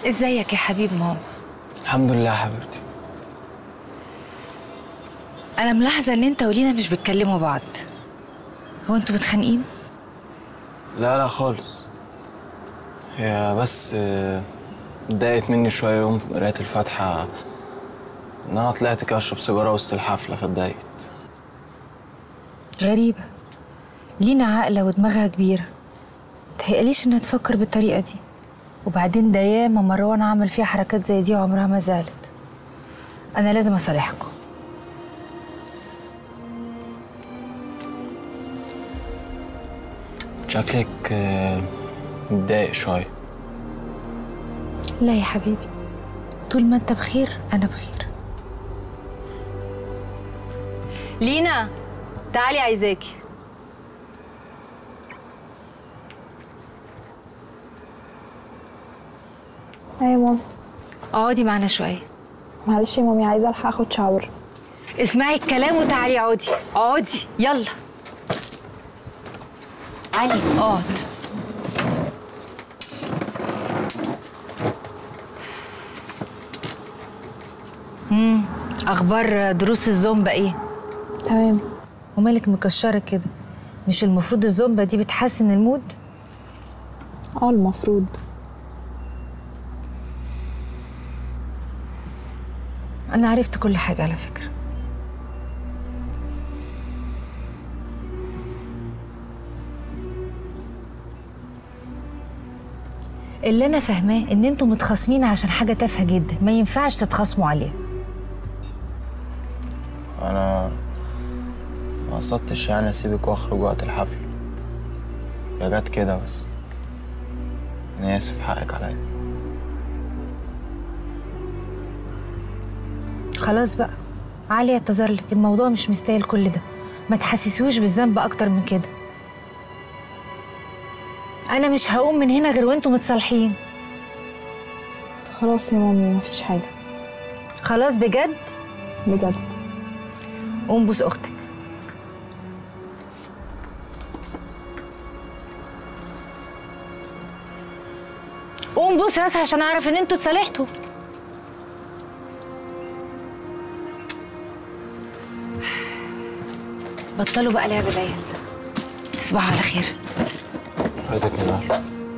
ازيك يا حبيب ماما الحمد لله يا حبيبتي انا ملاحظه ان انت ولينا مش بتكلموا بعض هو انتوا متخانقين لا لا خالص هي بس آه، اتضايقت مني شوية يوم في قراية الفاتحة إن أنا طلعت كده أشرب سيجارة وسط الحفلة فاتضايقت غريبه لينا عاقله ودماغها كبيره متهيأليش انها تفكر بالطريقه دي وبعدين ده ياما مروان عمل فيها حركات زي دي وعمرها ما زعلت انا لازم اصالحكم شكلك آه، متضايق شوية لا يا حبيبي طول ما انت بخير انا بخير لينا تعالي عايزاكي ايوه يا مامي اقعدي معانا شويه معلش يا مامي عايزه الحق اخد شاور اسمعي الكلام وتعالي اقعدي اقعدي يلا علي اقعد امم اخبار دروس الزومبا ايه تمام ومالك مكشره كده مش المفروض الزومبا دي بتحسن المود اه المفروض انا عرفت كل حاجه على فكره اللي انا فاهماه ان انتوا متخاصمين عشان حاجه تافهه جدا ما ينفعش تتخاصموا عليها أنا ما قصدتش يعني أسيبك وأخرج وقت الحفلة هي جت كده بس أنا آسف حقك عليا خلاص بقى علي اعتذر لك الموضوع مش مستاهل كل ده ما تحسسوش بالذنب اكتر من كده انا مش هقوم من هنا غير وانتوا متصالحين خلاص يا مامي مفيش حاجه خلاص بجد بجد قوم بوس اختك قوم بوس راسها عشان اعرف ان انتوا اتصالحتوا بطلوا بقى لعب العيال تصبحوا على خير حضرتك من أهل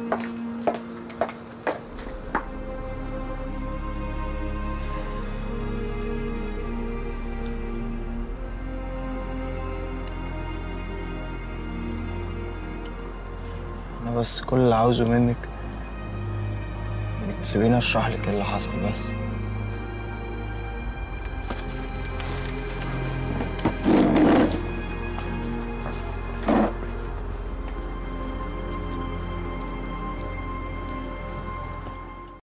أنا بس كل اللي عاوزه منك إنك تسيبيني أشرح لك إيه اللي حصل بس